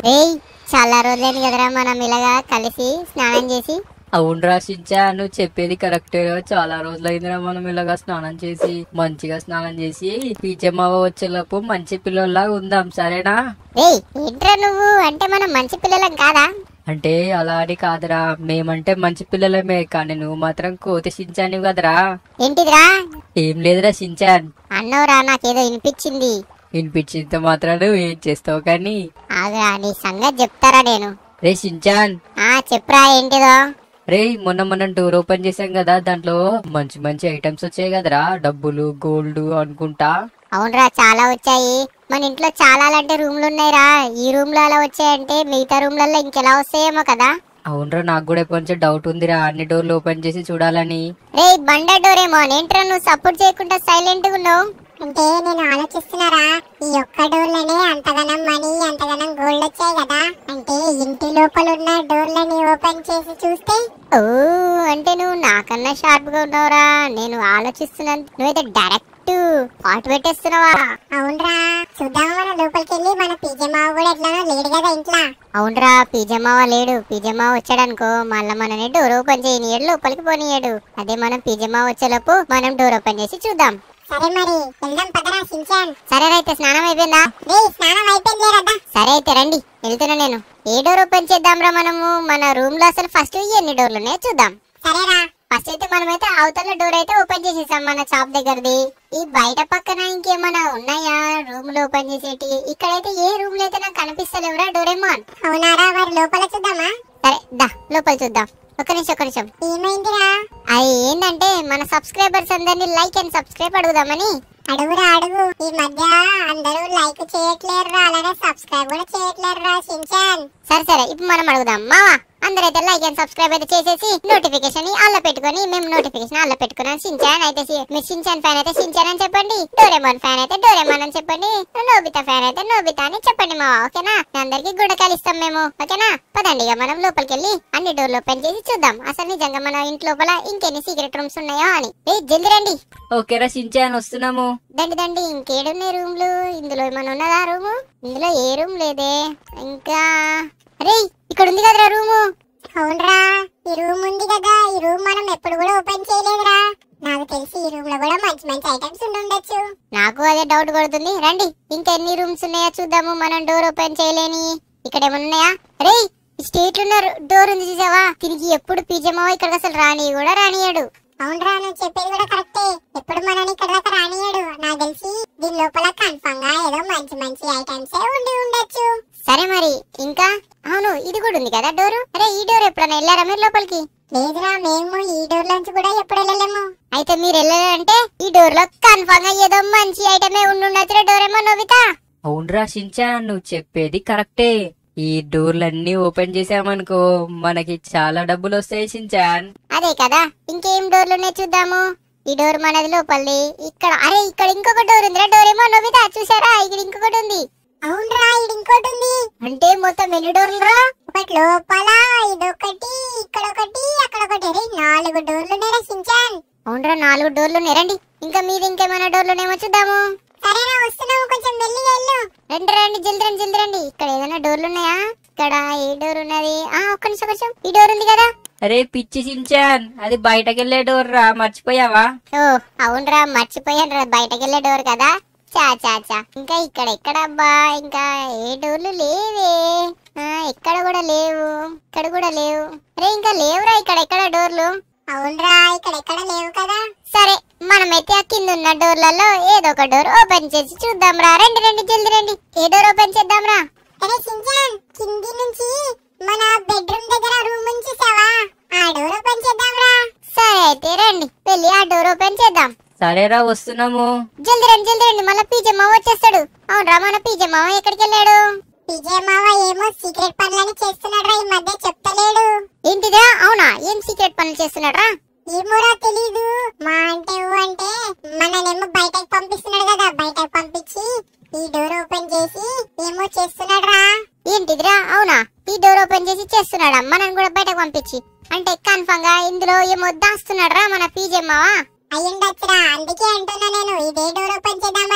ఏయ్ చాలా రోజులైంది కదరా మనం ఇలాగా కలిసి స్నానం చేసి అవునరా షించా నువ్వు చెప్పేది కరెక్టే చాలా రోజులైందిరా మనం ఇలాగా స్నానం చేసి మంచిగా స్నానం చేసి పీచమ్మ వచ్చేలోపు మంచి పిల్లల్లా ఉందాం సరేనా ఏయ్ ఏంట్రా నువ్వు అంటే మనం మంచి పిల్లలం కాదా అంటే అలా అని కాదురా మేమంటే మంచి పిల్లలమే కానీ నువ్వు మాత్రం కోతి షించాని కదరా ఏంటిదిరా ఏం లేదురా షించాన్ అన్నవరా నాకేదో వినిపించింది వినిపించినంత మాత్రం నువ్వు ఏం చేస్తావు కానీ ఆగురా నీ సంగతి చెప్తారా నేను రే షించాన్ ఆ చెప్పురా ఏంటిదో రే మొన్న మనం డోర్ ఓపెన్ చేసాం కదా దాంట్లో మంచి మంచి ఐటమ్స్ వచ్చాయి కదరా డబ్బులు గోల్డ్ అనుకుంటా అవునరా చాలా వచ్చాయి మన ఇంట్లో చాలా అలాంటి రూమ్లు ఉన్నాయిరా ఈ రూమ్ లో అలా వచ్చాయంటే మిగతా రూమ్లలో ఇంకెలా వస్తాయేమో కదా అవునరా నాకు కూడా కొంచెం డౌట్ ఉందిరా అన్ని డోర్లు ఓపెన్ చేసి చూడాలని రే బండ డోరేమో ఏంట్రా నువ్వు సపోర్ట్ చేయకుండా సైలెంట్ గా ఉన్నావు అంటే నేను ఆలోచిస్తున్నారా ఈ ఒక్క డోర్లనే అంతగనం మనీ అంతగనం గోల్డ్ వచ్చాయి కదా అంటే ఇంటి లోపల ఉన్న డోర్లని ఓపెన్ చేసి చూస్తే ఓ అంటే నువ్వు నాకన్నా షార్ప్ గా ఉన్నావురా నేను ఆలోచిస్తున్నాను నువ్వైతే డైరెక్ట్ పాటు పెట్టేస్తున్నావా అవునరా చూద్దాం మన లోపలికి వెళ్ళి మన పీజే మావ కూడా ఎట్లానో లేడు కదా ఇంట్లో అవునరా పిజమావ లేడు పిజమావ వచ్చాడనుకో మళ్ళా మనని డోర్ ఓపెన్ చేయనియడు లోపలికి పోనీయడు అదే మనం పిజమావ వచ్చేలోపు మనం డోర్ ఓపెన్ చేసి చూద్దాం సరే మరి వెళ్దాం పదరా సించాన్ సరే అయితే స్నానం అయిపోయిందా రే స్నానం అయిపోయింది లేరదా సరే అయితే రండి వెళ్తున్నా నేను ఏ డోర్ ఓపెన్ చేద్దాంరా మనము మన రూమ్ లో అసలు ఫస్ట్ ఎన్ని డోర్లు ఉన్నాయో చూద్దాం సరేరా ఫస్ట్ అయితే మనమైతే అవతల డోర్ అయితే ఓపెన్ చేసేసాం మన షాప్ దగ్గరది ఈ బయట పక్కన ఇంకేమైనా ఉన్నాయా రూమ్ లో ఓపెన్ చేసేటి ఇక్కడైతే ఏ రూమ్ లో అయితే నాకు కనిపిస్తలేవురా డోరేమోన్ అవునారా మరి లోపల చూద్దామా సరే దా లోపల చూద్దాం ఒక నిమిషం ఒక నిమిషం ఏమైందిరా అది ఏంటంటే మన సబ్స్క్రైబర్స్ అందరినీ లైక్ అండ్ సబ్స్క్రైబ్ అడుగుదామని అడుగురా అడుగు ఈ మధ్య అందరూ లైక్ చేయట్లేరురా అలానే సబ్స్క్రైబ్ కూడా చేయట్లేరురా సించాన్ సరే సరే ఇప్పుడు మనం అడుగుదాం మావా అందరైతే లైక్ అండ్ సబ్స్క్రైబ్ అయితే చేసేసి నోటిఫికేషన్ అల్ల పెట్టుకొని మేము నోటిఫికేషన్ అల్ల పెట్టుకున్నాం సించాన్ అయితే సి- మీరు సించాన్ ఫ్యాన్ అయితే సించాన్ అని చెప్పండి డోరేమాన్ ఫ్యాన్ అయితే డోరేమాన్ అని చెప్పండి నోబితా ఫ్యాన్ అయితే నోబితా అని చెప్పండి మావా ఓకేనా మీ అందరికి గుడకాలు ఇస్తాం మేము ఓకేనా పదండి ఇక మనం లోపలికి వెళ్ళి అన్ని డోర్లు ఓపెన్ చేసి చూద్దాం అసలు నిజంగా మన ఇంటి లోపల ఇంకెన్ని సీక్రెట్ రూమ్స్ ఉన్నాయో అని ఏ జల్ది రండి ఓకేరా షించాన్ వస్తున్నాము దండి దండి ఇంకేడున్నాయి రూమ్లు ఇందులో ఏమైనా ఉన్నదా రూము ఇందులో ఏ రూమ్ లేదే ఇంకా అరే ఇక్కడ ఉంది కదరా రూము అవునరా ఈ రూమ్ ఉంది కదా ఈ రూమ్ మనం ఎప్పుడు కూడా ఓపెన్ చేయలేదురా నాకు తెలిసి ఈ రూమ్ లో కూడా మంచి మంచి ఐటమ్స్ ఉండి ఉండొచ్చు నాకు అదే డౌట్ కొడుతుంది రండి ఇంకా ఎన్ని రూమ్స్ ఉన్నాయో చూద్దాము మనం డోర్ ఓపెన్ చేయలేని ఇక్కడ ఏమైనా ఉన్నాయా రే స్టేట్ ఉన్న డోర్ ఉంది చూసావా తిరిగి ఎప్పుడు పిజమో ఇక్కడికి అసలు రాని కూడా రానియాడు అవునరా నువ్వు చెప్పేది కూడా కరెక్టే ఎప్పుడు మనని ఇక్కడ దాకా రానియడు నాకు తెలిసి దీని లోపల కన్ఫర్మ్ గా ఏదో మంచి మంచి ఐటమ్స్ ఉండి ఉండొచ్చు సరే మరి ఇంకా అవును ఇది కూడా ఉంది కదా డోరు అరే ఈ డోర్ ఎప్పుడైనా వెళ్ళారా మీరు లోపలికి లేదురా మేము ఈ డోర్ లోంచి కూడా ఎప్పుడు వెళ్ళలేము అయితే మీరు వెళ్ళాలంటే ఈ డోర్ లో కన్ఫర్మ్ గా ఏదో మంచి ఐటమే ఉండుండొచ్చు డోర్ ఏమో నవ్వుతా అవునరా షించాన్ నువ్వు చెప్పేది కరెక్టే ఈ డోర్లన్నీ ఓపెన్ చేసామనుకో మనకి చాలా డబ్బులు వస్తాయి షించాన్ అదే కదా ఇంకేం డోర్లు ఉన్నాయి చూద్దాము ఈ డోర్ మనది లోపలిది ఇక్కడ అరే ఇక్కడ ఇంకొక డోర్ ఉందిరా డోర్ ఏమో నవ్వుతా చూసారా ఇక్కడ ఇంకొకటి ఉంది అవునరా ఇది ఇంకోటి ఉంది అంటే మొత్తం ఎన్ని డోర్లు రా ఒకటి లోపల ఇదొకటి ఇక్కడ ఒకటి అక్కడ ఒకటి అరే నాలుగు డోర్లు ఉన్నాయి సించాన్ అవునరా నాలుగు డోర్లు ఉన్నాయి రండి ఇంకా మీది ఇంకేమైనా డోర్లు ఉన్నాయేమో చూద్దాము సరేరా వస్తున్నాము కొంచెం మెల్లిగా వెళ్ళు రండి రండి జల్ది రండి జల్ది రండి ఇక్కడ ఏదైనా డోర్లు ఉన్నాయా ఇక్కడ ఏ డోర్ ఉన్నది ఆ ఒక్క నిమిషం కొంచెం ఈ డోర్ ఉంది కదా అరే పిచ్చి షించాన్ అది బయటకెళ్లే డోర్ రా మర్చిపోయావా ఓ అవునరా మర్చిపోయాను రా బయటకు వెళ్ళే డోర్ కదా చా చా చా ఇంకా ఇక్కడ ఎక్కడ అబ్బా ఇంకా ఏ డోర్లు లేవే ఆ ఎక్కడ కూడా లేవు ఇక్కడ కూడా లేవు రే ఇంకా లేవురా ఇక్కడ ఎక్కడ డోర్లు అవునరా ఇక్కడ ఎక్కడ లేవు కదా సరే మనమైతే ఆ కింద ఉన్న డోర్లలో ఏదో ఒక డోర్ ఓపెన్ చేసి చూద్దాం రా రండి రండి జల్ది రండి ఏ డోర్ ఓపెన్ చేద్దాం రా అరే సించాన్ కింది నుంచి మన బెడ్రూమ్ దగ్గర రూమ్ ఉంచేసావా ఆ డోర్ ఓపెన్ చేద్దాంరా సరే అయితే రండి వెళ్ళి ఆ డోర్ ఓపెన్ చేద్దాం సరేరా వస్తున్నాము జల్ది రండి జల్ది రండి మళ్ళీ పీజే మావ వచ్చేస్తాడు అవునరా మన పీజే మావ ఎక్కడికి వెళ్ళాడు విజయ మావ ఏమో సీక్రెట్ పనులని చేస్తున్నాడ్రా ఈ మధ్య చెప్తలేడు ఏంటిదా అవునా ఏం సీక్రెట్ పనులు చేస్తున్నాడ్రా ఏమోరా తెలీదు మా అంటే ఊ అంటే మననేమో బయటకు పంపిస్తున్నాడు కదా బయటకు పంపించి ఈ డోర్ ఓపెన్ చేసి ఏమో చేస్తున్నాడ్రా ఏంటిదిరా అవునా ఈ డోర్ ఓపెన్ చేసి చేస్తున్నాడా మనని కూడా బయటకు పంపించి అంటే కన్ఫర్మ్ గా ఇందులో ఏమో దాస్తున్నాడు రా మన పీజే మావా అయ్యుండొచ్చురా అందుకే అంటున్నా నేను ఇదే డోర్ ఓపెన్ చేద్దామని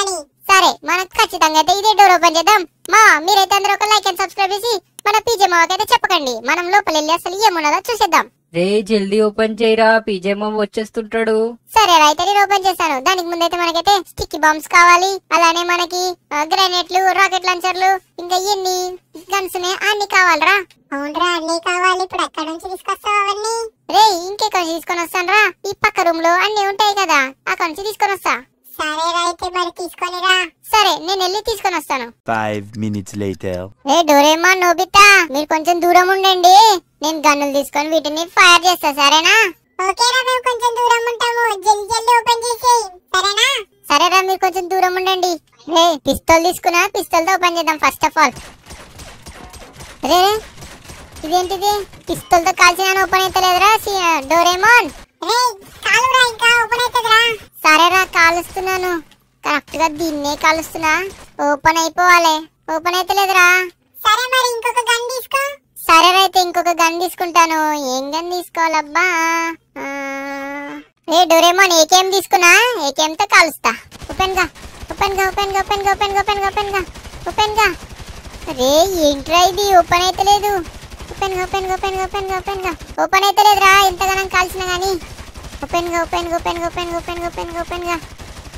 సరే మనం ఖచ్చితంగా అయితే ఇదే డోర్ ఓపెన్ చేద్దాం మా మీరైతే అందరూ ఒక లైక్ అండ్ సబ్స్క్రైబ్ చేసి మన పీజే మావకైతే చెప్పకండి మనం లోపల వెళ్ళి అసలు ఏమున్నదో చూసేద్దాం రే జల్దీ ఓపెన్ చేయరా పీజే మామ వచ్చేస్తుంటాడు సరే అయితే నేను ఓపెన్ చేశాను దానికి ముందైతే మనకైతే స్టిక్కీ బాంబ్స్ కావాలి అలానే మనకి ఆ, గ్రానైట్లు రాకెట్ లాంచర్లు ఇంకా ఎన్ని గన్స్ అన్ని కావాలరా అవునరా అన్నీ కావాలి ఇప్పుడు ఎక్కడి నుంచి తీసుకొస్తావు అవన్నీ రే ఇంకెక్కడ తీసుకొని వస్తాను రా ఈ పక్క రూమ్ లో అన్ని ఉంటాయి కదా అక్కడ నుంచి తీసుకొని వస్తా సరేరా అయితే మరి తీసుకొనిరా సరే నేను వెళ్ళి తీసుకొని వస్తాను Five minutes later. ఏ డోరేమా నోబితా మీరు కొంచెం దూరం ఉండండి నేను గన్నులు తీసుకొని వీటిని ఫైర్ చేస్తా సరేనా ఓకేరా మేము కొంచెం దూరం ఉంటాము జల్దీ జల్దీ ఓపెన్ చేసి సరేనా సరేరా మీరు కొంచెం దూరం ఉండండి రే పిస్తోల్ తీసుకున్నా పిస్తోల్ తో ఓపెన్ చేద్దాం ఫస్ట్ ఆఫ్ ఆల్ రే రే, ఇదేంటిది పిస్తోల్ తో కాల్చిన ఓపెన్ అవుతలేదురా సి- డోరేమోన్ రే కాలురా ఇంకా ఓపెన్ అవుతుందిరా సరేరా కాలుస్తున్నాను కరెక్ట్ గా దీన్నే కాలుస్తున్నా ఓపెన్ అయిపోవాలి ఓపెన్ అయితలేదురా సరే మరి ఇంకొక గన్ తీసుకో సరేరా అయితే ఇంకొక గన్ తీసుకుంటాను ఏం గన్ తీసుకోవాలబ్బా ఆ, ఏ డోరేమోన్ ఏకేం తీసుకున్నా ఏకేం తో కాలుస్తా ఓపెన్ గా ఓపెన్ గా ఓపెన్ గా ఓపెన్ గా ఓపెన్ గా ఓపెన్ గా ఓపెన్ గా ఓపెన్ గా రే ఏంట్రా ఇది ఓపెన్ అయితే లేదు ఓపెన్ గా ఓపెన్ గా ఓపెన్ గా ఓపెన్ గా ఓపెన్ గా ఓపెన్ అయితే లేదురా ఎంతగానం కాల్సిన గానీ ఓపెన్ గా ఓపెన్ గా ఓపెన్ గా ఓపెన్ గా ఓపెన్ గా ఓపెన్ గా ఓపెన్ గా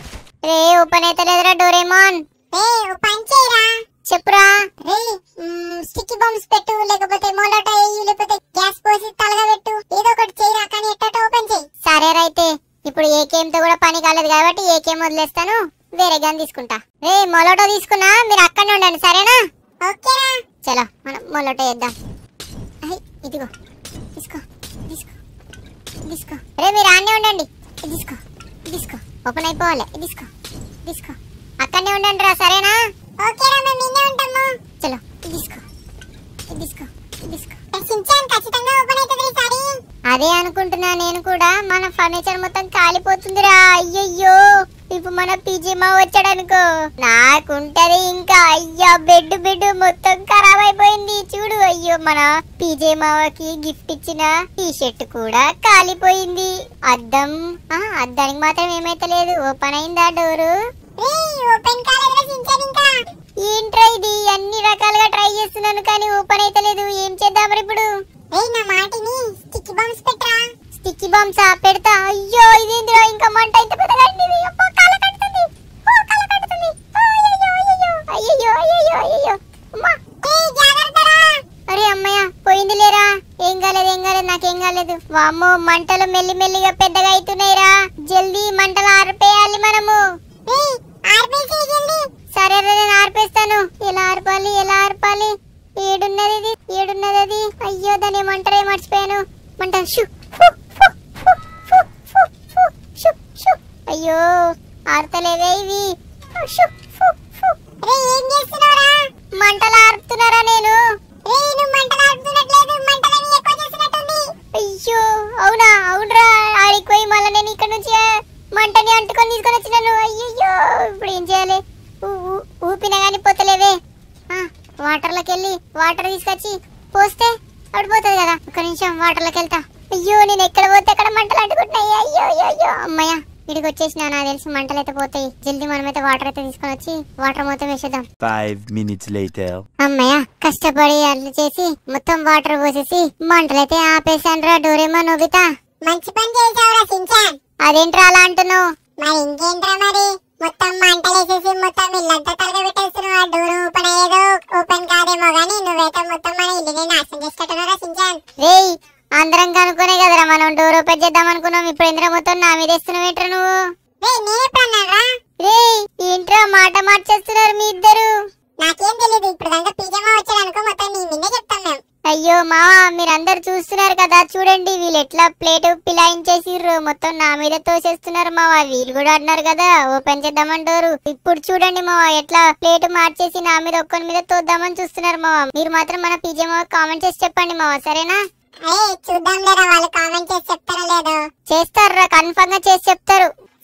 రే ఓపెన్ అయితే లేదురా డోరేమోన్ రే ఓ పని చేయరా చెప్పురా రే స్టిక్కీ బాంబ్స్ పెట్టు లేకపోతే మోలోటో వేయి లేకపోతే గ్యాస్ పోసి తలగా పెట్టు ఏదో ఒకటి చేయరా కానీ ఎట్టో ఓపెన్ చేయి సరే అయితే ఇప్పుడు ఏకేం తో కూడా పని కాలేదు కాబట్టి ఏకేం వదిలేస్తాను వేరే గన్ తీసుకుంటా రే మొలటో తీసుకున్నా మీరు అక్కడనే ఉండండి సరేనా ఓకేరా చలో మనం మొలటో వేద్దాం అహి, ఇదిగో తీసుకో తీసుకో తీసుకో రే మీరు ఆన్నే ఉండండి ఇది తీసుకో ఇది తీసుకో ఓపెన్ అయిపోవాలి ఇది తీసుకో తీసుకో అక్కడనే ఉండండి రా సరేనా ఓకేరా మేము నిన్నే ఉంటాము చలో ఇది తీసుకో ఇది తీసుకో ఇది తీసుకో రే సించాన్ ఖచ్చితంగా ఓపెన్ అవుతుంది ఈసారి అదే అనుకుంటున్నా నేను కూడా మన ఫర్నిచర్ మొత్తం కాలిపోతుందిరా అయ్యయ్యో ఇప్పుడు మన పీజీమా వచ్చాడనుకో నాకుంటది ఇంకా అయ్యా బెడ్ బెడ్ మొత్తం ఖరాబ్ అయిపోయింది చూడు అయ్యో మన పీజే మావకి గిఫ్ట్ ఇచ్చిన టీ షర్ట్ కూడా కాలిపోయింది అద్దం ఆ అద్దానికి మాత్రం ఏమైతే లేదు ఓపెన్ అయిందా డోరు రే ఓపెన్ కాలేదురా సించాన్ ఇంకా ఏంట్రా ఇది అన్ని రకాలుగా ట్రై చేస్తున్నాను కానీ ఓపెన్ అయితే లేదు ఏం చేద్దాం మరి ఇప్పుడు రే నా మాటిని స్టిక్కీ బాంబ్స్ పెట్టరా స్టిక్కీ బాంబ్సా పెడతా అయ్యో ఇదేందిరా ఇంకా మంట ఇంత పెద్దగా అయింది అబ్బో కాల కడుతుంది ఓ కాల కడుతుంది అయ్యయ్యో అయ్యయ్యో అయ్యయ్యో అయ్యయ్యో అమ్మా ఏ జాగ్రత్తరా అరే అమ్మయ్య పోయింది లేరా ఏం కాలేదు ఏం కాలేదు నాకేం కాలేదు వామ్మో మంటలు మెల్లి మెల్లిగా పెద్దగా అవుతున్నాయిరా జల్దీ మంటలు ఆర్పేయాలి మనము రే ఆర్పేసి జల్దీ సరే రా, నేను ఆర్పేస్తాను ఎలా ఆర్పాలి ఎలా ఆర్పాలి ఏడున్నది ఇది ఏడున్నది అది అయ్యో దాన్ని ఏమంటారే మర్చిపోయాను మంట షు ఫు, ఫు, ఫు, ఫు, ఫు, ఫు, షు, షు. అయ్యో ఆర్తలేవే ఇవి షు, ఫు, ఫు. రే ఏం చేస్తున్నావురా మంటలు ఆర్పుతున్నారా నేను రే నువ్వు మంటలు ఆడుతున్నట్లేదు మంటలని ఎక్కువ చేస్తున్నట్టుంది అయ్యో అవునా అవునరా ఆడికి పోయి మళ్ళీ నేను ఇక్కడ నుంచి ఆ, మంటని అంటుకొని తీసుకొని వచ్చినాను అయ్యయ్యో ఇప్పుడు ఏం చేయాలి ఊ- ఊ- ఊపినా కానీ పోతలేవే ఆ, వాటర్లోకి వెళ్ళి వాటర్ తీసుకొచ్చి పోస్తే అడిపోతుంది కదా ఒక నిమిషం వాటర్లోకి వెళ్తా అయ్యో నేను ఎక్కడ పోతే అక్కడ మంటలు అంటుకుంటున్నాయి అయ్యో అయ్యో అయ్యో అమ్మయ్య ఇడికి వచ్చేసిన నాకు తెలిసి మంటలు అయితే పోతాయి జల్దీ మనమైతే వాటర్ అయితే తీసుకొని వచ్చి వాటర్ మొత్తం వేసేద్దాం Five minutes later. అమ్మయ్య కష్టపడి అట్లా చేసి మొత్తం వాటర్ పోసేసి మంటలైతే ఆపేశాను రా డోరేమో నోబితా మంచి పని చేసావురా సించాన్ అదేంట్రా అలా అంటున్నావు మరి ఇంకేంట్రా మరి మొత్తం మంటలేసేసి మొత్తం ఇల్లంతా తరగబెట్టేస్తున్నావు ఆ డోర్ ఓపెన్ అయ్యేదో ఓపెన్ కాదేమో గానీ నువ్వైతే మొత్తం మన ఇల్లుని నాశనం చేసేటట్టున్నారా సించాన్ రేయ్ అందరం కనుక్కునే కదరా మనం డోర్ ఓపెన్ చేద్దాం అనుకున్నాం ఇప్పుడు ఇంద్ర మొత్తం నా మీద వేస్తున్నావు ఏంట్రా నువ్వు రే నేనెప్పుడన్నారా రేయ్ ఏంట్రా మాట మార్చేస్తున్నారు మీ ఇద్దరు నాకేం తెలియదు ఇప్పుడు దాకా పిజమా వచ్చాడు అనుకో మొత్తం నీ మిన్నే చెప్తాం మేము అయ్యో మావా మీరందరు చూస్తున్నారు కదా చూడండి వీళ్ళు ఎట్లా ప్లేట్ పిలాయించేసిర్రు మొత్తం నా మీద తోసేస్తున్నారు మావా వీళ్ళు కూడా అన్నారు కదా ఓపెన్ చేద్దామంటారు ఇప్పుడు చూడండి మావా ఎట్లా ప్లేట్ మార్చేసి నా మీద ఒక్కరి మీద తోద్దామని చూస్తున్నారు మావా మీరు మాత్రం మన పీజే మావా కామెంట్ చేసి చెప్పండి మావా సరేనా అరే చూద్దాం లేరా వాళ్ళు కామెంట్ చేసి చెప్తారో లేదో చేస్తారా కన్ఫర్మ్ గా చేసి చెప్తారు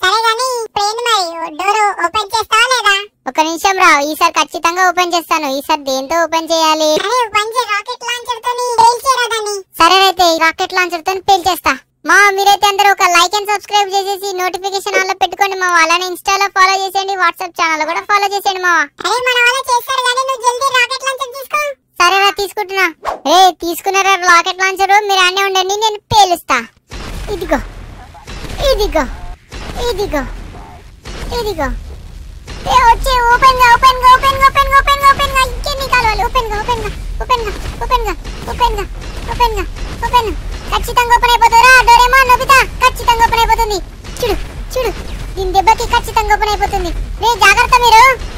సరే గాని ఇప్పుడు ఏంది మరి డోర్ ఓపెన్ చేస్తావా లేదా ఒక నిమిషం రా ఈసారి ఖచ్చితంగా ఓపెన్ చేస్తాను ఈసారి దేంతో ఓపెన్ చేయాలి అరే పంచే రాకెట్ లాంచర్ తోని పేల్చేరా దాన్ని సరే అయితే ఈ రాకెట్ లాంచర్ తో పేల్చేస్తా మా మీరైతే అందరూ ఒక లైక్ అండ్ సబ్స్క్రైబ్ చేసేసి నోటిఫికేషన్ ఆన్ లో పెట్టుకోండి మా అలానే ఇన్స్టాలో ఫాలో చేసేయండి వాట్సాప్ ఛానల్ కూడా ఫాలో చేసేయండి మా అరే మన వాళ్ళు చేస్తారు గానీ నువ్వు జల్దీ రాకెట్ లాంచర్ తీసుకో సరేరా తీసుకుంటున్నా ఏ తీసుకున్నారా రాకెట్ లాంచర్ మీరు అన్నీ ఉండండి నేను పేలుస్తా ఇదిగో ఇదిగో ఇదిగో ఇదిగో ఏ వచ్చి ఓపెన్ గా ఓపెన్ గా ఓపెన్ గా ఓపెన్ గా ఓపెన్ గా ఓపెన్ గా ఇంకెన్ని కావాలి ఓపెన్ గా ఓపెన్ గా ఓపెన్ గా ఓపెన్ గా ఓపెన్ గా ఓపెన్ గా ఓపెన్ ఖచ్చితంగా ఓపెన్ అయిపోతుందిరా డోరేమా నోబితా ఖచ్చితంగా ఓపెన్ అయిపోతుంది చూడు చూడు దీని దెబ్బకి ఖచ్చితంగా ఓపెన్ అయిపోతుంది రే జాగ్రత్త మీరు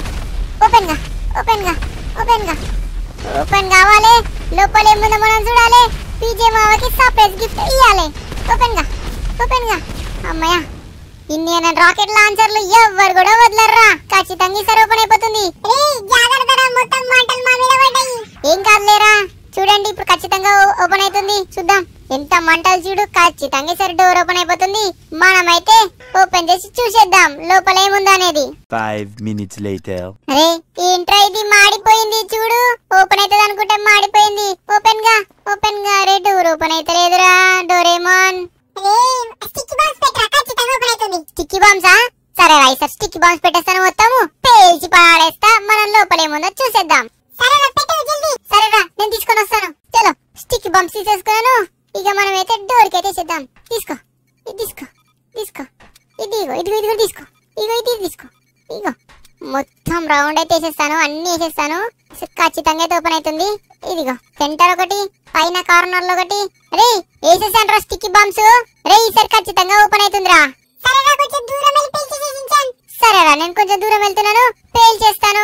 ఓపెన్ గా ఓపెన్ గా ఓపెన్ గా ఓపెన్ కావాలి లోపల ఏముందో మనం చూడాలి పీజే మావకి సర్ప్రైజ్ గిఫ్ట్ ఇవ్వాలి ఓపెన్ గా ఓపెన్ గా అమ్మయ్య ఇన్ని రాకెట్ లాంచర్లు ఎవ్వరు కూడా వదలర్రా ఖచ్చితంగా ఈసారి ఓపెన్ అయిపోతుంది రే జాగ్రత్త రా మొత్తం మంటలు మా మీద పడ్డాయి ఏం కాదులేరా చూడండి ఇప్పుడు ఖచ్చితంగా ఓ- ఓపెన్ అవుతుంది చూద్దాం ఎంత మంటలు చూడు ఖచ్చితంగా ఈసారి డోర్ ఓపెన్ అయిపోతుంది మనమైతే ఓపెన్ చేసి చూసేద్దాం లోపల ఏముందో అనేది Five minutes later. అరే ఏంట్రా ఇది మాడిపోయింది చూడు ఓపెన్ అవుతుంది అనుకుంటే మాడిపోయింది ఓపెన్ గా ఓపెన్ గా అరే డోర్ ఓపెన్ అయితే లేదురా డోరేమాన్ రే స్టిక్ బాక్స్ పెట్టరా ఖచ్చితంగా ఓపెన్ అవుతుంది స్టిక్కీ బాంబ్సా సరే రైసర్ స్టిక్కీ బాంబ్స్ పెట్టేస్తాను మొత్తము పేల్చి పాడేస్తా మనం లోపల ఏముందో చూసేద్దాం సరే రా పెట్టు జల్దీ సరేరా నేను తీసుకొని వస్తాను చలో స్టిక్ బాంబ్స్ తీసేసుకున్నాను ఇక మనం అయితే డోర్ కి అయితే చేద్దాం తీసుకో ఇది తీసుకో తీసుకో ఇది ఇగో ఇదిగో ఇదిగో తీసుకో ఇగో ఇది తీసుకో ఇగో మొత్తం రౌండ్ అయితే వేసేస్తాను అన్ని వేసేస్తాను ఖచ్చితంగా అయితే ఓపెన్ అవుతుంది ఇదిగో సెంటర్ ఒకటి పైన కార్నర్ లో ఒకటి రే వేసేసాను రా స్టిక్ బాంబ్స్ రే ఈసారి ఖచ్చితంగా ఓపెన్ అవుతుందిరా సరే రా కొంచెం దూరం వెళ్ళి పేల్చేసేసించాను సరేరా నేను కొంచెం దూరం వెళ్తున్నాను పేల్ చేస్తాను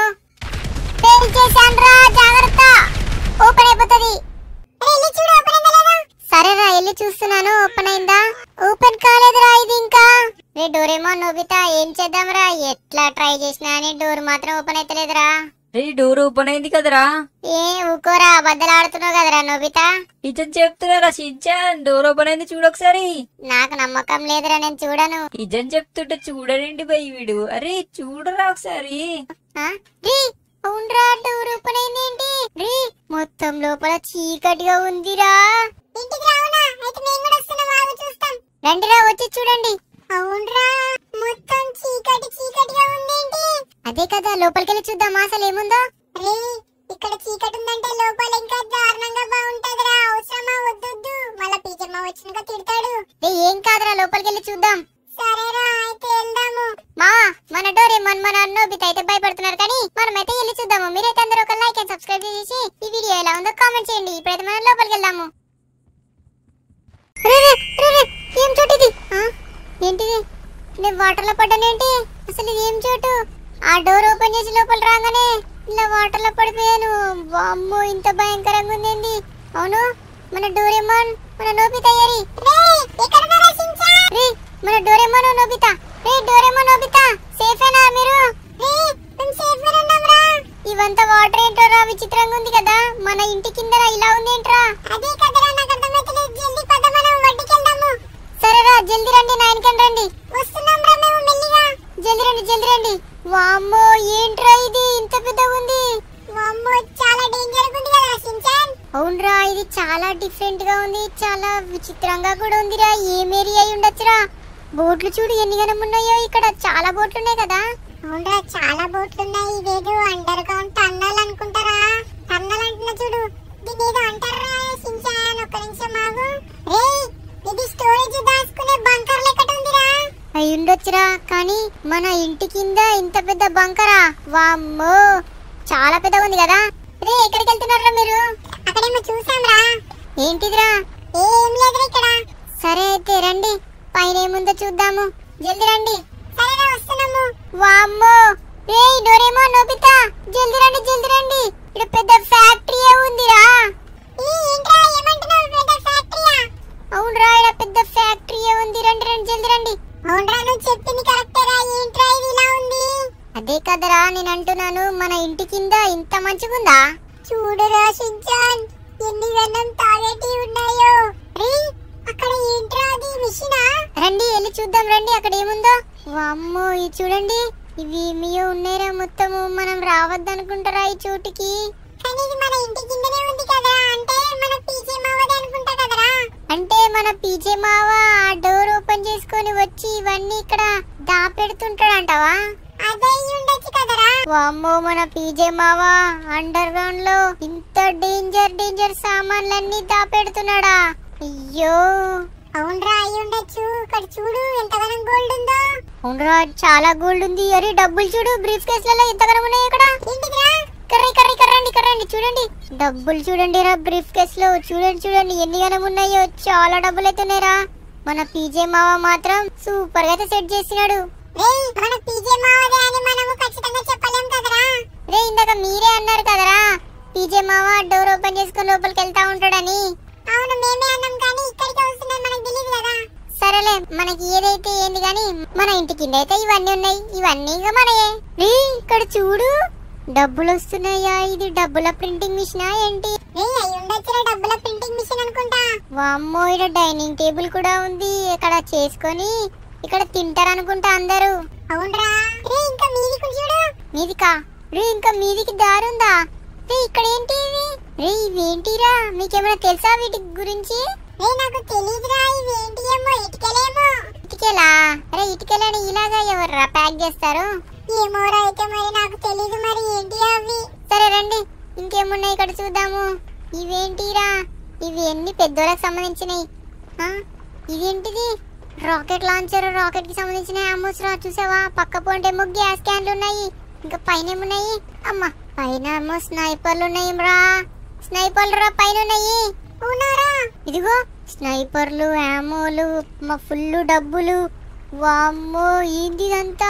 పేల్ చేశాను రా జాగ్రత్త ఓపెన్ అయిపోతుంది రే వెళ్ళి చూడు ఓపెన్ అయిందా లేదా సరేరా వెళ్ళి చూస్తున్నాను ఓపెన్ అయిందా ఓపెన్ కాలేదురా ఇది ఇంకా రే డోరేమో నోబితా ఏం చేద్దాంరా ఎట్లా ట్రై చేసినా అని డోర్ మాత్రం ఓపెన్ అయితలేదురా రే డోర్ ఓపెన్ అయింది కదరా ఏ ఊకోరా బద్దలు ఆడుతున్నావు కదరా నోబితా ఇజన్ చెప్తున్నారా షించాన్ డోర్ ఓపెన్ అయింది చూడొకసారి నాకు నమ్మకం లేదురా నేను చూడను ఇజన్ చెప్తుంటే చూడండి బై వీడు అరే చూడరా ఒకసారి ఆ? రీ అవునరా డోర్ ఓపెన్ అయింది ఏంటి రీ మొత్తం లోపల చీకటిగా ఉందిరా ఇంటికి రావునా అయితే మేము కూడా వస్తున్నాం ఆగు చూస్తాం రండిరా వచ్చి చూడండి అవునరా మొత్తం చీకటి చీకటిగా ఉందేంటి అదే కదా లోపలికెళ్ళి చూద్దాం అసలు ఏముందో రే ఇక్కడ చీకటి ఉందంటే లోపల ఇంకా దారుణంగా బాగుంటదిరా అవసరమా వద్దొద్దు మళ్ళా పీచమ్మ వచ్చినాక తిడతాడు ఏ ఏం కాదురా లోపలికెళ్ళి చూద్దాం సరేరా అయితే వెళ్దాము మా మన డోరేమన్ మన నోబిత అయితే భయపడుతున్నారు కానీ మనమైతే వెళ్ళి చూద్దాము మీరైతే అందరూ ఒక లైక్ అండ్ సబ్స్క్రైబ్ చేసి ఈ వీడియో ఎలా ఉందో కామెంట్ చేయండి ఇప్పుడైతే మనం లోపలికి వెళ్దాము రే, రే, రే, రే, ఏం చోటు ఇది ఆ? ఏంటిది నేను వాటర్ లో పడ్డానేంటి అసలు ఇది ఏం చోటు ఆ డోర్ ఓపెన్ చేసి లోపల రాగానే ఇలా వాటర్ లో పడిపోయాను వామ్మో ఇంత భయంకరంగా ఉందేంది అవును మన డోరేమాన్ మన నోబిత అయ్యారి రే ఎక్కడున్నారా షించాన్ రే మన డోరేమోన్ నోబితా రే డోరేమోన్ నోబితా సేఫేనా మీరు రే మేము సేఫ్ గా ఉన్నాంరా ఇవంతా వాటర్ ఏంటోరా విచిత్రంగా ఉంది కదా మన ఇంటి కింద ఇలా ఉంది ఏంట్రా అదే కదరా నాకు అర్థమైతలేదు జల్దీ పద మనం వడ్డీకి వెళ్దాము సరేరా జల్దీ రండి నైన్ కి రండి వస్తున్నాంరా మేము మెల్లిగా జల్దీ రండి జల్దీ రండి వామ్మో ఏంట్రా ఇది ఇంత పెద్దగా ఉంది వామ్మో చాలా డేంజర్ ఉంది కదా షించాన్ అవునరా ఇది చాలా డిఫరెంట్ గా ఉంది చాలా విచిత్రంగా కూడా ఉందిరా ఏం ఏరియా అయి ఉండొచ్చురా బోట్లు చూడు ఎన్ని గనం ఉన్నాయో ఇక్కడ చాలా బోట్లు ఉన్నాయి కదా అవునరా చాలా బోట్లు ఉన్నాయి ఇదేదో అండర్ గ్రౌండ్ టన్నల్ అనుకుంటారా టన్నల్ అంటున్నా చూడు దీని ఏదో అంటారా షించాన్ ఒక్క నిమిషం ఆగు రే ఇది స్టోరేజ్ దాచుకునే బంకర్ లెక్కట ఉందిరా అయి ఉండొచ్చురా కానీ మన ఇంటి కింద ఇంత పెద్ద బంకరా వామ్మో చాలా పెద్దగా ఉంది కదా రే ఎక్కడికి వెళ్తున్నారా మీరు అక్కడేమో చూసాంరా ఏంటిదిరా ఏం లేదురా ఇక్కడ సరే అయితే రండి పైన ఏముందో చూద్దాము జల్దీ రండి సరేరా వస్తున్నాము వామ్మో రే డోరేమో నోబితా జల్దీ రండి జల్దీ రండి ఇక్కడ పెద్ద ఫ్యాక్టరీ ఉందిరా ఈ ఏంట్రా ఏమంటున్నావు పెద్ద ఫ్యాక్టరీయా అవునరా ఇక్కడ పెద్ద ఫ్యాక్టరీ ఉంది రండి రండి జల్దీ రండి అవునరా నువ్వు చెప్పింది కరెక్టేరా ఏంట్రా ఇది ఇలా ఉంది అదే కదరా నేను అంటున్నాను మన ఇంటి కింద ఇంత మంచిగుందా చూడురా షించాన్ ఎన్ని గన్నం తాగేటి ఉన్నాయో రే అక్కడ ఏంట్రా అది మిషనా రండి వెళ్ళి చూద్దాం రండి అక్కడ ఏముందో వామ్మో ఇది చూడండి ఇవి ఏమియో ఉన్నాయిరా మొత్తము మనం రావద్దనుకుంటారా ఈ చోటుకి కానీ ఇది మన ఇంటి కిందనే ఉంది కదా అంటే మన పీజే మావది అనుకుంటా కదరా అంటే మన పీజే మావ ఆ డోర్ ఓపెన్ చేసుకొని వచ్చి ఇవన్నీ ఇక్కడ దాపెడుతుంటాడంటావా అదే అయి ఉండొచ్చు కదరా వామ్మో మన పీజే మావ అండర్ గ్రౌండ్ లో ఇంత డేంజర్ డేంజర్ సామాన్లన్నీ దాపెడుతున్నాడా అయ్యో అవునరా అయి ఉండొచ్చు ఇక్కడ చూడు ఎంతగానం గోల్డ్ ఉందో అవునరా చాలా గోల్డ్ ఉంది అరే డబ్బులు చూడు బ్రీఫ్ కేసులలో ఎంతగానో ఉన్నాయి ఇక్కడ ఏంటిదిరా కర్రీ కర్రీ కర్రండి కర్రండి చూడండి డబ్బులు చూడండి రా బ్రీఫ్ కేస్ లో చూడండి చూడండి ఎన్ని గనం ఉన్నాయో చాలా డబ్బులు అయితే ఉన్నాయిరా మన పీజే మావ మాత్రం సూపర్ గా అయితే సెట్ చేసినాడు రేయ్ మన పీజే మావదే అని మనము ఖచ్చితంగా చెప్పలేం కదరా రే ఇందాక మీరే అన్నారు కదరా పీజే మావ డోర్ ఓపెన్ చేసుకుని లోపలికి వెళ్తా ఉంటాడని అవును మేమే అన్నాం కానీ ఇక్కడికి వస్తుందని మనకు తెలియదు కదా సరేలే మనకి ఏదైతే ఏంది గాని మన ఇంటి కింద అయితే ఇవన్నీ ఉన్నాయి ఇవన్నీ ఇంకా మనయే రే ఇక్కడ చూడు డబ్బులు వస్తున్నాయా ఇది డబ్బుల ప్రింటింగ్ మిషనా ఏంటి రేయ్ అయి ఉండొచ్చురా డబ్బుల ప్రింటింగ్ మిషన్ అనుకుంటా వామ్మో ఇక్కడ డైనింగ్ టేబుల్ కూడా ఉంది ఇక్కడ చేసుకొని ఇక్కడ తింటారు అనుకుంటా అందరూ అవునరా రేయ్ ఇంకా మీదికి చూడు మీదికా రే ఇంకా మీదికి దారుందా రే ఇక్కడ ఏంటి ఇవి రే ఇవేంటిరా మీకేమైనా తెలుసా వీటి గురించి రేయ్ నాకు తెలియదురా ఇవి ఏంటి ఏమో ఇటుకలేమో ఇటుకెలా అరే ఇటుకెలని ఇలాగా ఎవర్రా ప్యాక్ చేస్తారు ఏమోరా అయితే మరి నాకు తెలీదు మరి ఏంటి అవి సరే రండి ఇంకేమున్నాయి ఇక్కడ చూద్దాము ఇవేంటిరా ఇవి ఎన్ని పెద్దోళ్ళకి సంబంధించినవి ఆ, ఇదేంటిది రాకెట్ లాంచర్ రాకెట్ కి సంబంధించిన అమ్మోస్ రా చూసావా పక్క పోంటేమో గ్యాస్ క్యాన్లు ఉన్నాయి ఇంకా పైన ఏమున్నాయి అమ్మా పైన ఏమో స్నైపర్లు ఉన్నాయి రా స్నైపర్లు రా పైన ఉన్నాయి అవునారా ఇదిగో స్నైపర్లు యామోలు మా ఫుల్ డబ్బులు వామ్మో ఏంది ఇదంతా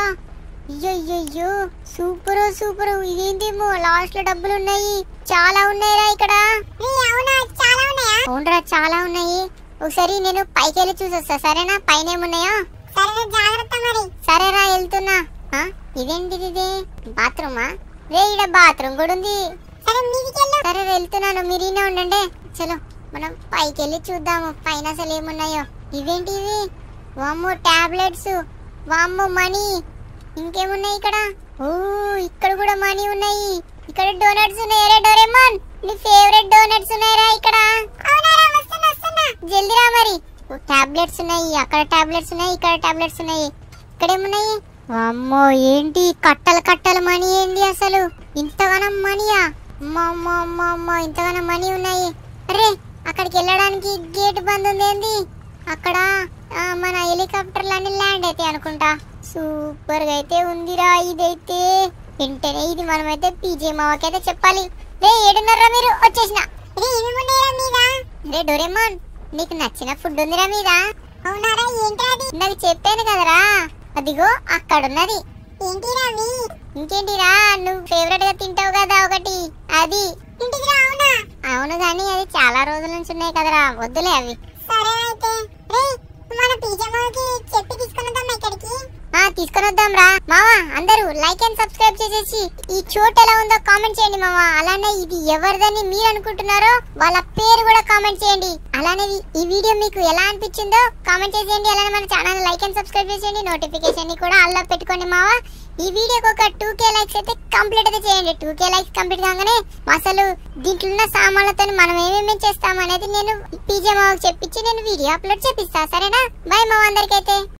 అయ్యో సూపర్ సూపర్ ఇదేంటేమో లాస్ట్ లో డబ్బులు ఉన్నాయి చాలా ఉన్నాయిరా ఇక్కడ రేయ్ అవునా చాలా ఉన్నాయా అవునరా చాలా ఉన్నాయి ఒకసారి నేను పైకి వెళ్ళి చూసొస్తా సరేనా పైన ఏమున్నాయో సరే జాగ్రత్త మరి సరేరా వెళ్తున్నా ఆ, ఇదేంటిది ఇది బాత్రూమా రే ఇక్కడ బాత్రూమ్ కూడా ఉంది సరే మీదికి వెళ్ళు సరే వెళ్తున్నాను మీరీనే ఉండండి చలో మనం పైకి వెళ్ళి చూద్దాము పైన అసలు ఏమున్నాయో ఇవేంటి ఇవి వామ్మో టాబ్లెట్స్ వామ్మో మనీ ఇంకేమున్నాయి ఇక్కడ ఓ ఇక్కడ కూడా మనీ ఉన్నాయి ఇక్కడ డోనట్స్ ఉన్నాయి రే డోరేమాన్ నీ ఫేవరెట్ డోనట్స్ ఉన్నాయిరా ఇక్కడ అవునారా వస్తున్నా వస్తున్నా జల్దీ రా మరి టాబ్లెట్స్ ఉన్నాయి అక్కడ టాబ్లెట్స్ ఉన్నాయి ఇక్కడ టాబ్లెట్స్ ఉన్నాయి ఇక్కడ ఏమున్నాయి అమ్మో ఏంటి కట్టలు కట్టలు మనీ ఏంటి అసలు ఇంతగానం మనీయా అమ్మా అమ్మా అమ్మా అమ్మా ఇంతగానం మనీ ఉన్నాయి అరే అక్కడికి వెళ్ళడానికి గేట్ బంద్ ఉంది ఏంది అక్కడ ఆ, మన హెలికాప్టర్లు అన్ని ల్యాండ్ అయితే అనుకుంటా సూపర్ గా అయితే ఉందిరా ఇదైతే వెంటనే ఇది మనమైతే పీజే మావకైతే చెప్పాలి రే ఏడున్నారా మీరు వచ్చేసిన రేయ్ ఇవి ఉన్నాయా మీద రే డోరేమాన్ నీకు నచ్చిన ఫుడ్ ఉందిరా మీద అవునారా ఏంటి అది నాకు చెప్పాను కదరా అదిగో అక్కడున్నది ఏంటిరా అవి ఇంకేంటిరా నువ్వు ఫేవరెట్ గా తింటావు కదా ఒకటి అది ఇంటిదిరా అవునా అవును కానీ అది చాలా రోజుల నుంచి ఉన్నాయి కదరా వద్దులే అవి సరే అయితే రేయ్ మన పిజామాకి చెప్పి తీసుకున్నదమ్మా ఇక్కడికి ఆ తీసుకొని వద్దాం రా మావా అందరూ లైక్ అండ్ సబ్స్క్రైబ్ చేసేసి ఈ చోటు ఎలా ఉందో కామెంట్ చేయండి మావా అలానే ఇది ఎవరిదని మీరు అనుకుంటున్నారో వాళ్ళ పేరు కూడా కామెంట్ చేయండి అలానే ఈ- ఈ వీడియో మీకు ఎలా అనిపించిందో కామెంట్ చేసేయండి అలానే మన ఛానల్ లైక్ అండ్ సబ్స్క్రైబ్ చేసేయండి నోటిఫికేషన్ ని కూడా అల్లా పెట్టుకోండి మావా ఈ వీడియోకి ఒక టూ కే లైక్స్ అయితే కంప్లీట్ అయితే చేయండి టూ కే లైక్స్ కంప్లీట్ కాగానే అసలు దీంట్లో ఉన్న సామాన్లతో మనం ఏమేమి చేస్తాం అనేది నేను పీజే మావకు చెప్పించి నేను వీడియో అప్లోడ్ చేపిస్తా సరేనా బాయ్ మావ అందరికైతే